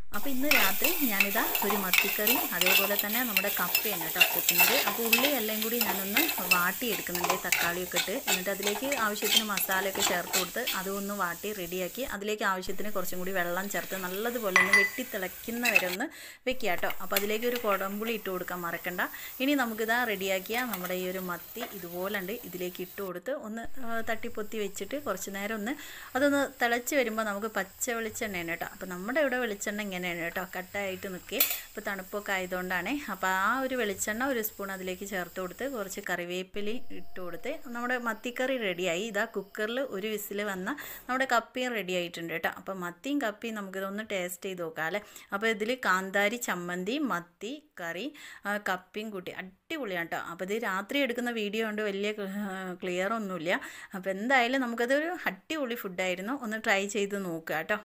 അപ്പോൾ ഇന്ന് രാത്രി ഞാനിതാ ഒരു മത്തിക്കറി അതേപോലെ തന്നെ നമ്മുടെ കപ്പയാണ് കേട്ടോ വെക്കുന്നത് അപ്പോൾ ഉള്ളി എല്ലാം കൂടി ഞാനൊന്ന് വാട്ടിയെടുക്കുന്നുണ്ട് തക്കാളിയൊക്കെ ഇട്ട് എന്നിട്ട് അതിലേക്ക് ആവശ്യത്തിന് മസാലയൊക്കെ ചേർത്ത് കൊടുത്ത് അതൊന്ന് വാട്ടി റെഡിയാക്കി അതിലേക്ക് ആവശ്യത്തിന് കുറച്ചും കൂടി വെള്ളം ചേർത്ത് നല്ലതുപോലെ ഒന്ന് വെട്ടി തിളയ്ക്കുന്ന വരെ ഒന്ന് വെക്കുക കേട്ടോ അപ്പോൾ അതിലേക്ക് ഒരു കുടമ്പുളി ഇട്ട് കൊടുക്കാൻ മറക്കണ്ട ഇനി നമുക്കിതാ റെഡിയാക്കിയ നമ്മുടെ ഈ ഒരു മത്തി ഇതുപോലെ ഉണ്ട് ഇതിലേക്ക് ഇട്ട് കൊടുത്ത് ഒന്ന് ആ, തട്ടിപ്പൊത്തി വെച്ചിട്ട് കുറച്ച് നേരം ഒന്ന് അതൊന്ന് തിളച്ച് വരുമ്പോൾ നമുക്ക് പച്ച വെളിച്ചെണ്ണയാണ് കേട്ടോ അപ്പോൾ നമ്മുടെ ഇവിടെ വെളിച്ചെണ്ണ ഇങ്ങനെയാണ് കേട്ടോ കട്ടായിട്ട് നിൽക്കുക അപ്പോൾ തണുപ്പൊക്കെ ആയതുകൊണ്ടാണ് അപ്പോൾ ആ ഒരു വെളിച്ചെണ്ണ ഒരു സ്പൂൺ അതിലേക്ക് ചേർത്ത് കൊടുത്ത് കുറച്ച് കറിവേപ്പിലി ഇട്ട് കൊടുത്ത് നമ്മുടെ മത്തിക്കറി റെഡിയായി ഇതാ കുക്കറിൽ ഒരു വിസിൽ വന്ന നമ്മുടെ കപ്പിയും റെഡി ആയിട്ടുണ്ട് കേട്ടോ അപ്പോൾ മത്തിയും കപ്പിയും നമുക്കിതൊന്ന് ടേസ്റ്റ് ചെയ്ത് നോക്കാം അല്ലേ അപ്പോൾ ഇതിൽ കാന്താരി ചമ്മന്തി മത്തി കറി ആ, കപ്പിയും കൂട്ടി അടിപൊളിയാണ് കേട്ടോ അപ്പോൾ ഇത് രാത്രി എടുക്കുന്ന വീഡിയോ കൊണ്ട് വലിയ ക്ലിയർ ഒന്നുമില്ല അപ്പോൾ എന്തായാലും നമുക്കതൊരു അടിപൊളി ഫുഡായിരുന്നു ഒന്ന് ട്രൈ ചെയ്ത് നോക്കുക കേട്ടോ